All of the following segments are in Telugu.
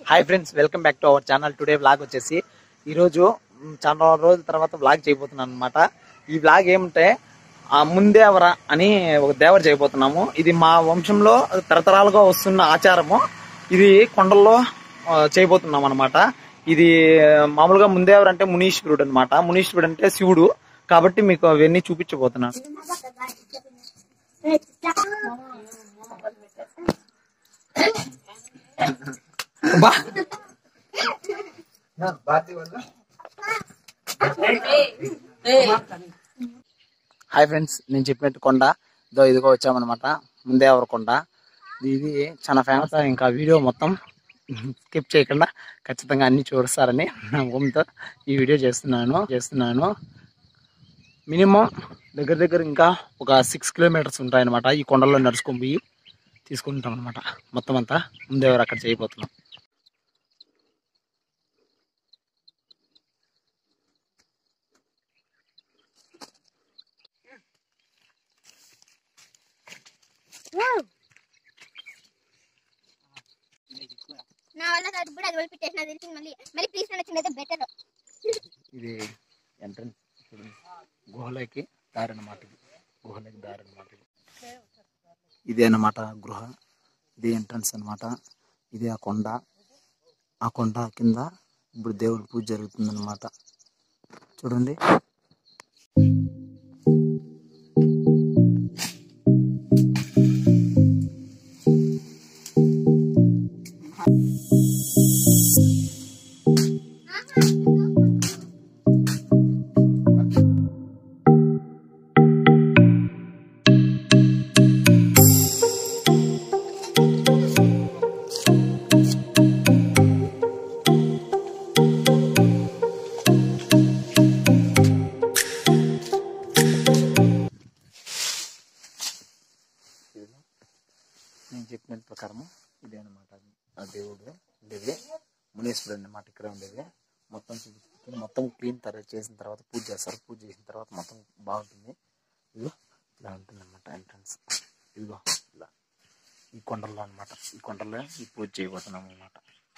Hi friends welcome back to our channel today vlog వచ్చేసి ఈరోజు మ్, చాలా రోజుల తర్వాత వ్లాగ్ చేయబోతున్నాను అనమాట ఈ వ్లాగ్ ఏమంటే ఆ ముందేవర అని ఒక దేవర చేయబోతున్నాము ఇది మా వంశంలో తరతరాలుగా వస్తున్న ఆచారము ఇది కొండల్లో ఆ, చేయబోతున్నాం అనమాట ఇది మామూలుగా ముందేవర అంటే మునీశ్వరుడు అనమాట మునీశ్వరుడు అంటే శివుడు కాబట్టి మీకు అవన్నీ చూపించబోతున్నాను బా హాయ్ ఫ్రెండ్స్ నేను చెప్పినట్టు కొండ ఇదో ఇదిగో వచ్చామన్నమాట ముందే ఎవరు కొండ ఇది చాలా ఫేమస్ ఇంకా వీడియో మొత్తం స్కిప్ చేయకుండా ఖచ్చితంగా అన్ని చూస్తారని నమ్మకంతో ఈ వీడియో చేస్తున్నాను చేస్తున్నాను మినిమం దగ్గర దగ్గర ఇంకా ఒక సిక్స్ కిలోమీటర్స్ ఉంటాయన్నమాట ఈ కొండల్లో నడుచుకొని పోయి తీసుకుంటాం అనమాట మొత్తం అంతా ముందే ఎవరు అక్కడ చేయబోతున్నాం నా వల్ల కాదు ఇప్పుడు అది వదిలి పెట్టేసిన తెలిసి మళ్ళీ మళ్ళీ ప్లీజ్ నచ్చినైతే బెటర్ ఇది ఎంట్రన్స్ గుహలోకి దారి అన్నమాట ఇది గుహలోకి దారి అన్నమాట ఇది ఇదే అన్నమాట గృహ ఇది ఎంట్రన్స్ అన్నమాట ఇది ఆ కొండ ఆ కొండ కింద ఇప్పుడు దేవుడి పూజ జరుగుతుందన్నమాట చూడండి నేను చెప్పిన ప్రకారము ఇదే అనమాట ఆ దేవుడు ఉండేది మునీశ్వరుడు అన్నమాట ఇక్కడ ఉండేది మొత్తం చూపించుకుని మొత్తం క్లీన్ తర్వాత చేసిన తర్వాత పూజ చేస్తారు పూజ చేసిన తర్వాత మొత్తం బాగుంటుంది ఇదిగో ఇలా ఉంటుంది అనమాట ఎంట్రన్స్ ఇదిగో ఇలా ఈ కొండల్లో అన్నమాట ఈ కొండల్లో ఈ పూజ చేయబోతున్నాం అనమాట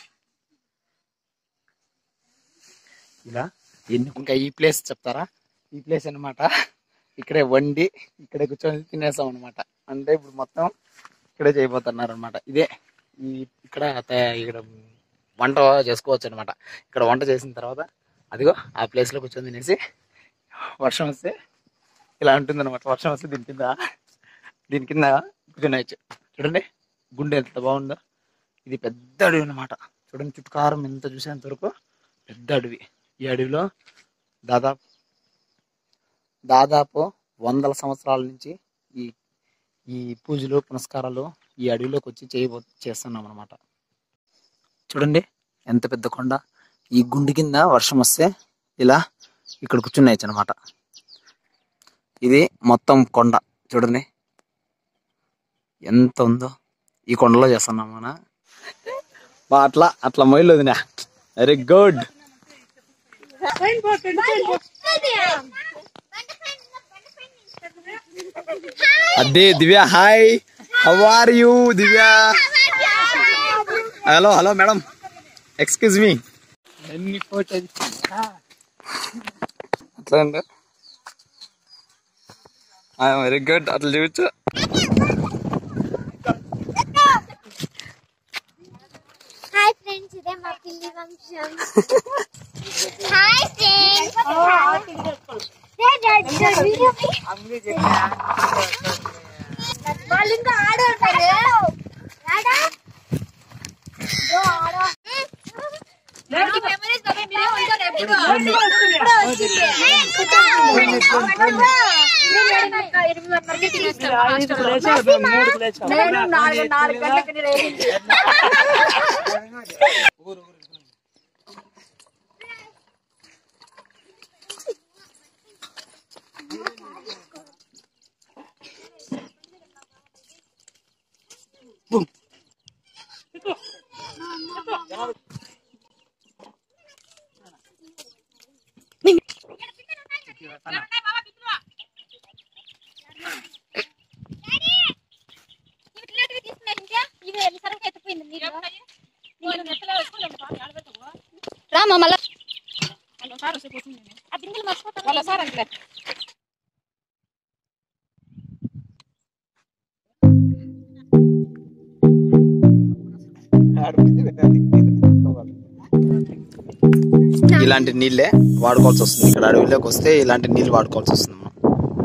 ఇలా ఎన్ని ఇంకా ఈ ప్లేస్ చెప్తారా ఈ ప్లేస్ అన్నమాట ఇక్కడే వండి ఇక్కడే కూర్చొని తినేసాం అనమాట అంటే ఇప్పుడు మొత్తం ఇక్కడే చేయబోతున్నారు అనమాట ఇదే ఈ ఇక్కడ తయా- ఇక్కడ వంట చేసుకోవచ్చు అనమాట ఇక్కడ వంట చేసిన తర్వాత అదిగో ఆ ప్లేస్ లో కూర్చొని తినేసి వర్షం వస్తే ఇలా ఉంటుంది అనమాట వర్షం వస్తే దీని కింద దీని కింద కూర్చొనేయచ్చు చూడండి గుండె ఎంత బాగుందో ఇది పెద్ద అడవి అనమాట చూడండి చుట్టుకారం ఎంత చూసేంత వరకు పెద్ద అడవి ఈ అడవిలో దాదాపు దాదాపు వందల సంవత్సరాల నుంచి ఈ ఈ పూజలు పునస్కారాలు ఈ అడవిలోకి వచ్చి చేయబో చేస్తున్నాం అనమాట చూడండి ఎంత పెద్ద కొండ ఈ గుండి కింద వర్షం వస్తే ఇలా ఇక్కడ కూర్చున్నాయచ్చు అనమాట ఇది మొత్తం కొండ చూడండి ఎంత ఉందో ఈ కొండలో చేస్తున్నాం మన బా అట్లా అట్లా మొయిల్ వదినా వెరీ గుడ్ అదే Divya hi how are you Divya hello hello madam excuse me ఎన్ని ఫోటో అట్లా అండి వెరీ గుడ్ అట్లా చూపించు హాయ్ ఫ్రెండ్స్ ఇదే మా పిల్లి వంశం హాయ్ ఫ్రెండ్స్ వాళ్ళు ఇంకా ఆడుంటారు ఆడా ఓ ఆడా నేను నాలుగు నాలుగు గంటలకి రేగింది ఇవి సరుకు ఎత్తిపోయింది మీరు రామా మళ్ళా ఇలాంటి నీళ్ళే వాడుకోవాల్సి వస్తుంది ఇక్కడ అడవిలోకి వస్తే ఇలాంటి నీళ్ళు వాడుకోవాల్సి వస్తుంది మనం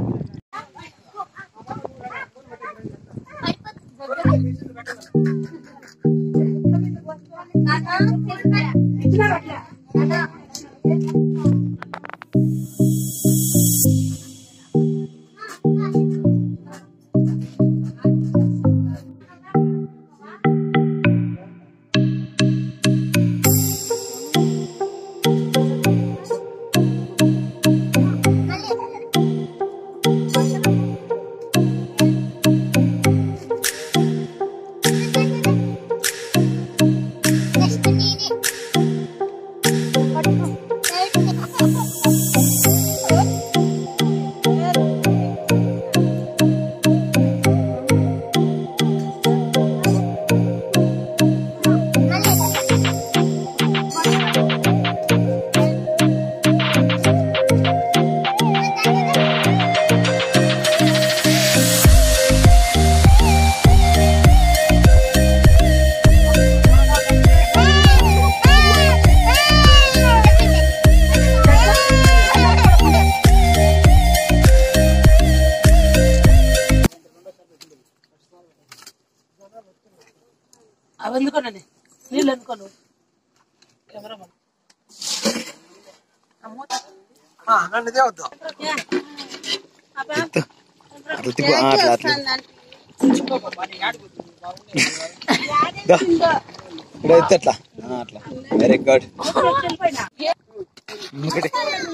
అవి ఎందుకోనండి నీళ్ళు ఎందుకోను కెమెరామన్ ఎత్తు. అట్లా తిప్పు. ఆ, అట్లా అట్లా దా. ఇక్కడ ఎత్తు అట్లా ఆ, అట్లా వెరీ గుడ్ ఇంకొకటి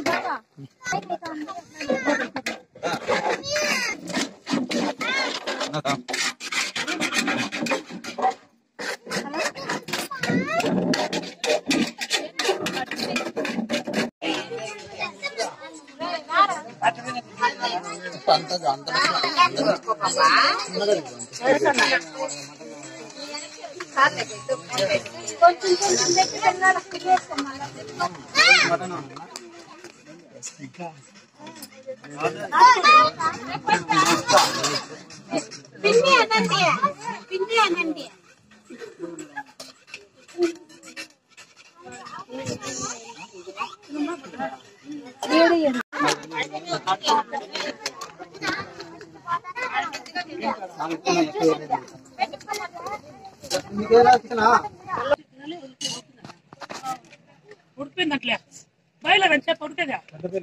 పిన్ని అనండి పిన్ని అనండి ఉడిపోయింది అట్లే బాయిలో రెండు ఉడికేదా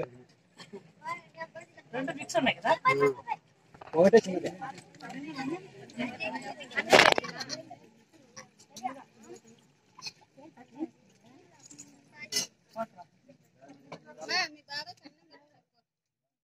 రెండు మిక్స్ ఉన్నాయి కదా ఒకటే చిన్నది